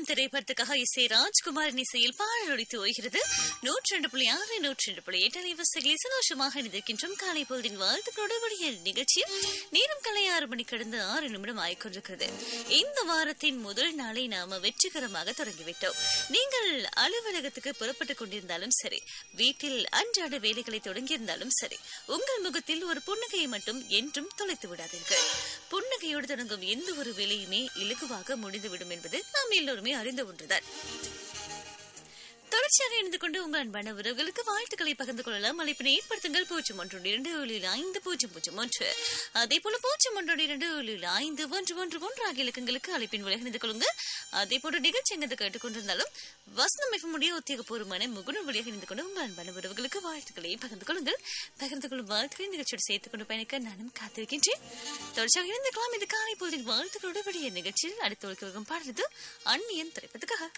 அந்நியன் திரைப்படத்துக்காக இசை ராஜ்குமாரின் இசையில் பாடல் ஒழித்து ஓய்கிறது நூற்றி ரெண்டு புள்ளி ஆறு நூற்றி ரெண்டு புள்ளி எட்டு அலைவரிசைகளில் சந்தோஷமாக இணைந்திருக்கின்றோம் காலை பொழுதின் வாழ்த்துக்களோடு வழிய நிகழ்ச்சியில் நேரம் கலை ஆறு மணி கடந்து ஆறு நிமிடம் ஆய்கொண்டிருக்கிறது இந்த வாரத்தின் முதல் நாளை நாம வெற்றிகரமாக தொடங்கிவிட்டோம் நீங்கள் அலுவலகத்துக்கு புறப்பட்டுக் கொண்டிருந்தாலும் சரி வீட்டில் அன்றாட வேலைகளை தொடங்கியிருந்தாலும் சரி உங்கள் முகத்தில் ஒரு புன்னகையை மட்டும் என்றும் தொலைத்து விடாதீர்கள் புன்னகையோடு தொடங்கும் எந்த ஒரு வேலையுமே இலகுவாக முடிந்துவிடும் என்பது நாம் எல்லோருமே அறிந்த ஒன்றுதான் தொடர்ச்சியாக இணைந்து கொண்டு உங்கள் அன்பான உறவுகளுக்கு வாழ்த்துக்களை பகிர்ந்து கொள்ளலாம் அழைப்பினை ஏற்படுத்துங்கள் பூஜ்ஜியம் ஒன்று இரண்டு ஏழில் ஐந்து பூஜ்ஜியம் பூஜ்ஜியம் ஒன்று அதே போல பூஜ்ஜியம் ஒன்று இரண்டு ஏழில் ஐந்து ஒன்று ஒன்று ஒன்று ஆகிய இலக்கங்களுக்கு அழைப்பின் விலை இணைந்து கொள்ளுங்க அதே போல நிகழ்ச்சி எங்கு கேட்டுக்கொண்டிருந்தாலும் வசனம் மிகமுடைய உத்தியோகபூர்வமான முகுணம் வழியாக இணைந்து கொண்டு உங்கள் அன்பான உறவுகளுக்கு வாழ்த்துக்களை பகிர்ந்து கொள்ளுங்கள் பகிர்ந்து கொள்ளும் வாழ்த்துக்களை நிகழ்ச்சியோடு சேர்த்துக் கொண்டு பயணிக்க நானும் காத்திருக்கின்றேன் தொடர்ச்சியாக இணைந்துக்கலாம் இது காலை பொழுதின் வாழ்த்துக்களோடு வெளிய நிகழ்ச்சியில் அடுத்து ஒழிக்க பாடுறது அந்நியன் திரைப்பதுக்காக